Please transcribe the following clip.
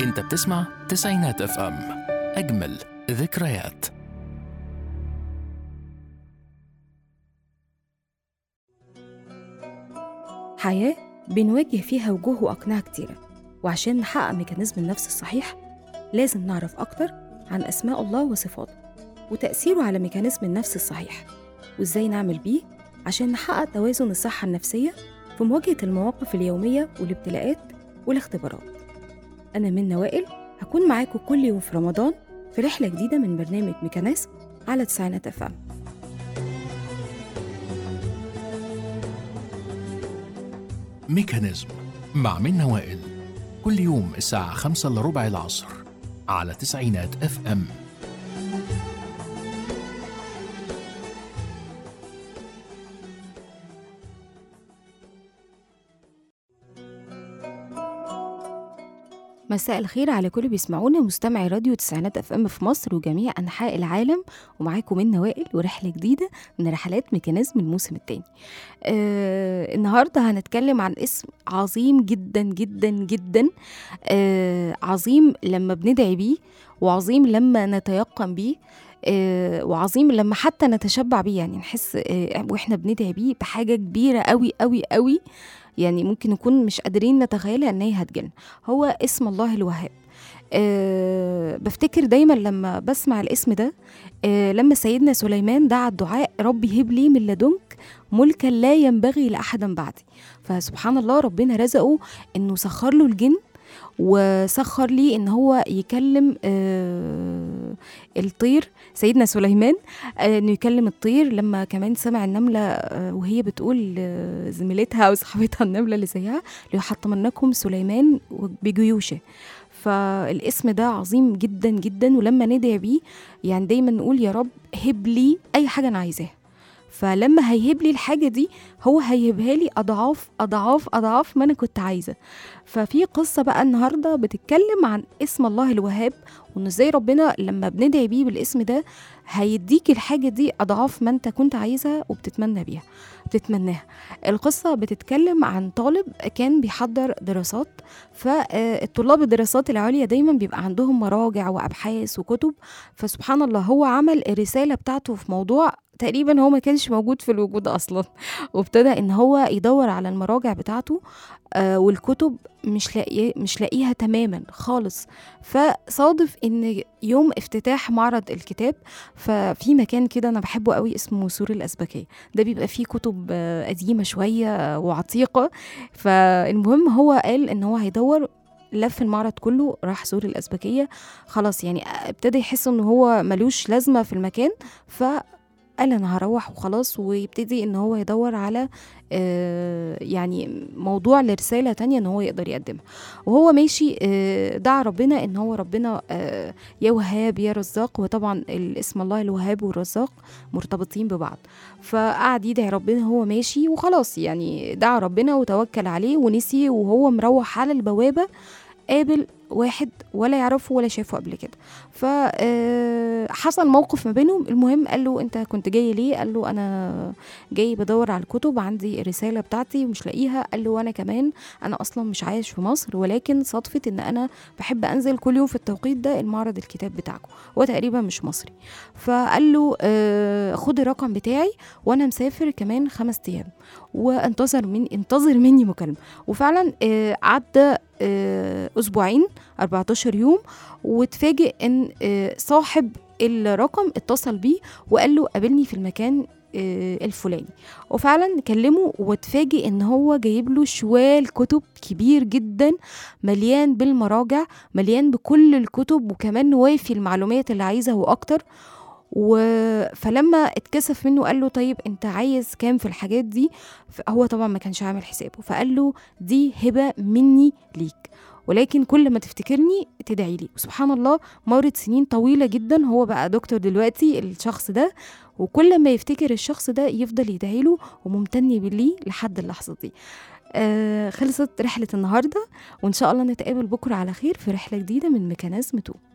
انت بتسمع تسعينات اف ام اجمل ذكريات حياة بنواجه فيها وجوه وأقنعة كتيرة وعشان نحقق ميكانيزم النفس الصحيح لازم نعرف أكتر عن أسماء الله وصفاته وتأثيره على ميكانيزم النفس الصحيح وإزاي نعمل بيه عشان نحقق توازن الصحة النفسية في مواجهة المواقف اليومية والابتلاءات والاختبارات أنا من وائل هكون معاكم كل يوم في رمضان في رحلة جديدة من برنامج ميكانيزم على تسعينات أفهم ميكانيزم مع منى وائل كل يوم الساعة خمسة إلا ربع العصر على تسعينات اف ام مساء الخير على كل بيسمعونا مستمعي راديو تسعينات اف ام في مصر وجميع انحاء العالم ومعاكم من وائل ورحله جديده من رحلات ميكانيزم الموسم الثاني. آه النهارده هنتكلم عن اسم عظيم جدا جدا جدا آه عظيم لما بندعي بيه وعظيم لما نتيقن بيه آه وعظيم لما حتى نتشبع بيه يعني نحس آه واحنا بندعي بيه بحاجه كبيره قوي قوي قوي يعني ممكن نكون مش قادرين نتخيلها ان هي هتجيلنا هو اسم الله الوهاب أه بفتكر دايما لما بسمع الاسم ده أه لما سيدنا سليمان دعا الدعاء ربي هب لي من لدنك ملكا لا ينبغي لاحد بعدي فسبحان الله ربنا رزقه انه سخر له الجن وسخر لي ان هو يكلم آه الطير سيدنا سليمان آه انه يكلم الطير لما كمان سمع النمله آه وهي بتقول زميلتها او صاحبتها النمله اللي زيها ليحطمنكم سليمان بجيوشه فالاسم ده عظيم جدا جدا ولما ندعي بيه يعني دايما نقول يا رب هب لي اي حاجه انا عايزاها فلما هيهب لي الحاجه دي هو هيهبها لي اضعاف اضعاف اضعاف ما انا كنت عايزه ففي قصه بقى النهارده بتتكلم عن اسم الله الوهاب وان ازاي ربنا لما بندعي بيه بالاسم ده هيديك الحاجه دي اضعاف ما انت كنت عايزها وبتتمنى بيها بتتمناها القصه بتتكلم عن طالب كان بيحضر دراسات فالطلاب الدراسات العليا دايما بيبقى عندهم مراجع وابحاث وكتب فسبحان الله هو عمل الرساله بتاعته في موضوع تقريبا هو ما كانش موجود في الوجود اصلا وابتدى ان هو يدور على المراجع بتاعته آه والكتب مش لاقيه مش لاقيها تماما خالص فصادف ان يوم افتتاح معرض الكتاب ففي مكان كده انا بحبه قوي اسمه سور الازبكيه ده بيبقى فيه كتب آه قديمه شويه وعتيقه فالمهم هو قال ان هو هيدور لف المعرض كله راح سور الازبكيه خلاص يعني ابتدى يحس ان هو ملوش لازمه في المكان ف قال انا هروح وخلاص ويبتدي ان هو يدور على آه يعني موضوع لرساله تانية ان هو يقدر يقدمها وهو ماشي آه دعا ربنا ان هو ربنا آه يا وهاب يا رزاق وطبعا الاسم الله الوهاب والرزاق مرتبطين ببعض فقعد يدعي ربنا هو ماشي وخلاص يعني دعا ربنا وتوكل عليه ونسي وهو مروح على البوابه قابل واحد ولا يعرفه ولا شافه قبل كده فحصل موقف ما بينهم المهم قال له انت كنت جاي ليه قال له انا جاي بدور على الكتب عندي الرساله بتاعتي ومش لاقيها قال له وانا كمان انا اصلا مش عايش في مصر ولكن صدفه ان انا بحب انزل كل يوم في التوقيت ده المعرض الكتاب بتاعكم هو تقريبا مش مصري فقال له آه خد الرقم بتاعي وانا مسافر كمان خمس ايام وانتظر من انتظر مني مكالمه وفعلا آه عدى آه اسبوعين 14 يوم وتفاجئ ان صاحب الرقم اتصل بيه وقال له قابلني في المكان الفلاني وفعلا كلمه واتفاجئ ان هو جايب له شوال كتب كبير جدا مليان بالمراجع مليان بكل الكتب وكمان وافي المعلومات اللي عايزها واكتر و... فلما اتكسف منه قال له طيب انت عايز كام في الحاجات دي هو طبعا ما كانش عامل حسابه فقال له دي هبه مني ليك ولكن كل ما تفتكرني تدعي لي وسبحان الله مرت سنين طويلة جدا هو بقى دكتور دلوقتي الشخص ده وكل ما يفتكر الشخص ده يفضل يدعي له وممتن ليه لحد اللحظة دي آه خلصت رحلة النهاردة وإن شاء الله نتقابل بكرة على خير في رحلة جديدة من ميكانيزم 2